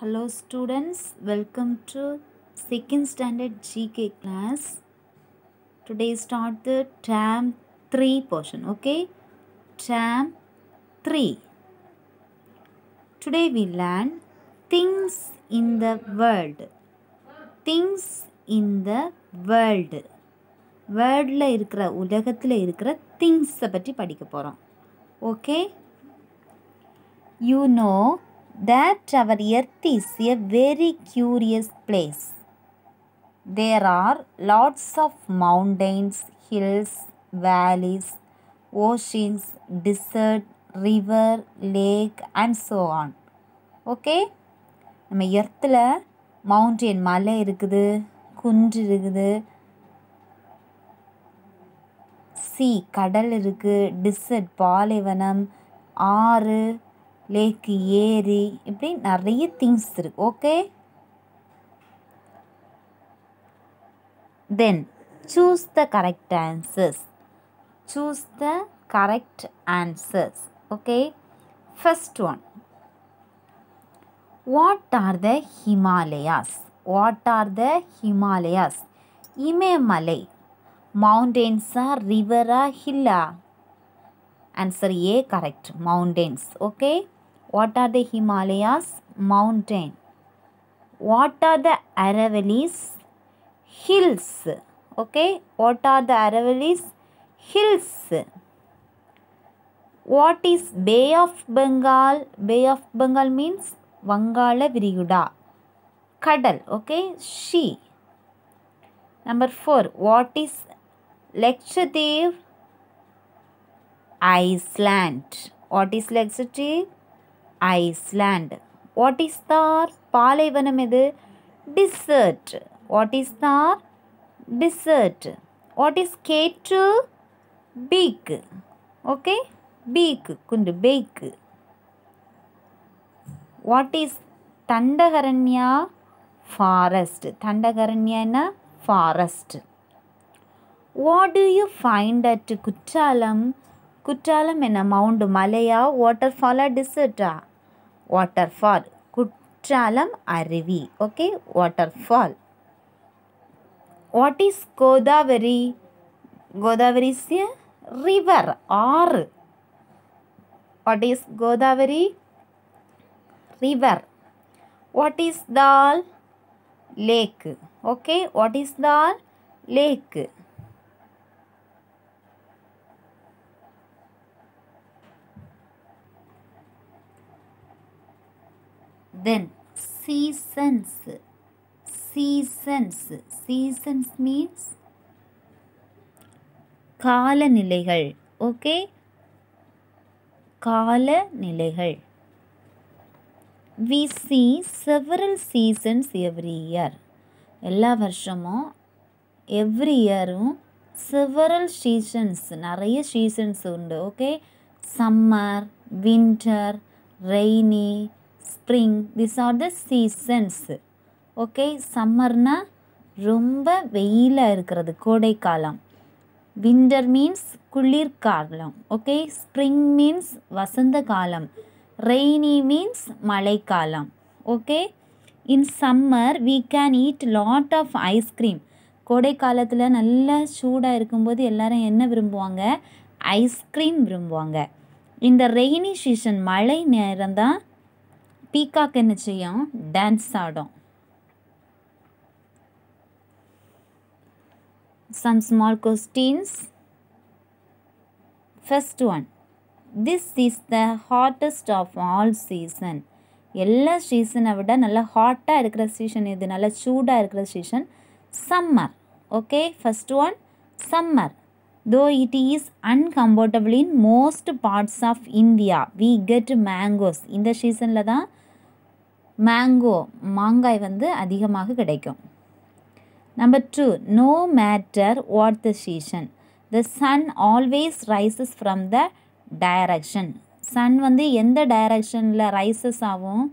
Hello students, welcome to second standard GK class. Today start the term 3 portion, okay? Term 3. Today we learn things in the world. Things in the world. வேர்ல்டில் இருக்கிற உலகத்தில் இருக்கிற திங்ஸை பற்றி படிக்க போகிறோம் okay you know that our earth is a very curious place. There are lots of mountains, hills, valleys, oceans, desert, river, lake and so on. Okay நம்ம எர்த்தில் மவுண்டெயின் மலை இருக்குது குன்று இருக்குது சி கடல் இருக்குது டிசர்ட் பாலைவனம் ஆறு லேக்கு ஏரி இப்படி நிறைய திங்ஸ் இருக்கு okay then choose the correct answers choose the correct answers okay first one what are the Himalayas what are the Himalayas இமயமலை மவுண்டெயின்ஸா ரிவரா ஹில்லா Answer A correct. Mountains. Okay. What are the Himalayas? Mountain. What are the Aravallis? Hills. Okay. What are the Aravallis? Hills. What is Bay of Bengal? Bay of Bengal means Vangala Viriguda. Kadal. Okay. She. Number four. What is Lakshadweep? Iceland. What is Lakshadweep? Iceland. What is Thar? பாலைவனம் எது desert what is Thar desert what is கேட்டு peak okay peak குண்டு பேக் what is Dandakaranya forest Dandakaranya forest what do you find at Courtallam Courtallam என்ன mount மலையா water ஃபாலா டிசர்ட்டா water fall Courtallam அருவி okay water fall what is Godavari Godavari is a river ஆறு what is Godavari river what is Dal lake okay what is Dal lake then seasons seasons seasons means காலநிலைகள் okay காலநிலைகள் we see several seasons every year எல்லா வருஷமும் every இயரும் several seasons நிறைய seasons உண்டு okay summer winter rainy spring this are the seasons okay சம்மர்னா ரொம்ப வெயிலாக இருக்கிறது கோடைக்காலம் விண்டர் மீன்ஸ் குளிர்காலம் ஓகே ஸ்ப்ரிங் மீன்ஸ் வசந்த காலம் ரெய்னி மீன்ஸ் மழைக்காலம் okay in summer we can eat lot of ice cream கோடை காலத்தில் நல்லா சூடாக இருக்கும்போது எல்லாரும் என்ன விரும்புவாங்க ஐஸ்கிரீம் விரும்புவாங்க இந்த ரெய்னி சீசன் மழை நேரம் தான் பீகாக் என்ன செய்யும் டான்ஸ் ஆடும் some small questions first one this is the hottest of all season எல்லா சீசனை விட நல்லா ஹாட்டாக இருக்கிற சீசன் இது நல்லா சூடாக இருக்கிற season summer okay first one summer though it is uncomfortable in most parts of India we get mangoes இந்த சீசனில் தான் மேங்கோ மாங்காய் வந்து அதிகமாக கிடைக்கும் number two no matter what the season the sun always rises from the direction sun வந்து எந்த டைரக்ஷனில் ரைசஸ் ஆகும்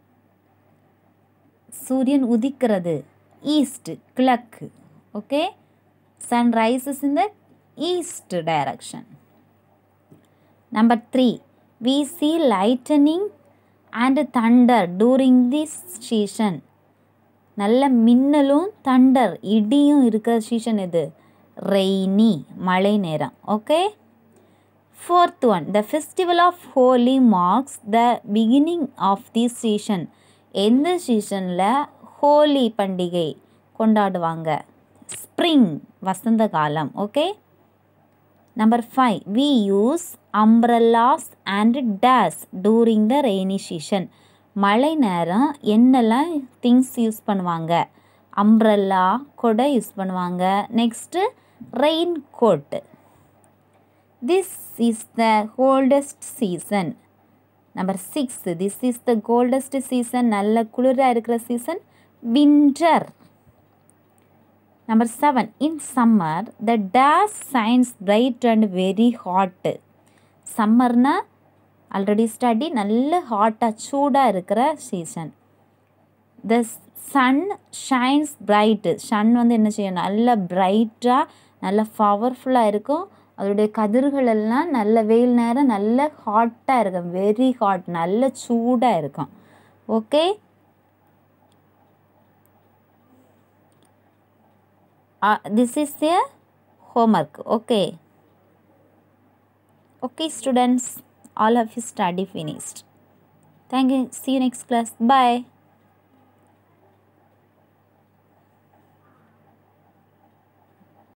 சூரியன் உதிக்கிறது ஈஸ்ட் கிழக்கு okay sun rises in the east direction Number 3. We see lightning and thunder during this season நல்ல மின்னலும் Thunder இடியும் இருக்கிற சீசன் இது ரெய்னி மழை நேரம் okay fourth one the festival of Holi marks the beginning of the season எந்த சீசனில் ஹோலி பண்டிகை கொண்டாடுவாங்க ஸ்ப்ரிங் வசந்த காலம் okay number five we use umbrellas and days during the rainy season மழை நேரம் என்னெல்லாம் திங்ஸ் யூஸ் பண்ணுவாங்க அம்ப்ரல்லா கூட யூஸ் பண்ணுவாங்க next raincoat this is the coldest season number six this is the coldest season நல்ல குளிராக இருக்கிற season winter number seven in summer the days shines bright and very hot சம்மர்னா already study நல்ல ஹாட்டாக சூடாக இருக்கிற season the sun shines bright sun வந்து என்ன செய்யும் நல்ல பிரைட்டாக நல்ல பவர்ஃபுல்லாக இருக்கும் அதோடைய கதிர்கள் எல்லாம் நல்ல வெயில் நேரம் நல்ல ஹாட்டாக இருக்கும் வெரி ஹாட் நல்ல சூடாக இருக்கும் okay this is a homework okay okay students all of you study finished thank you see you next class bye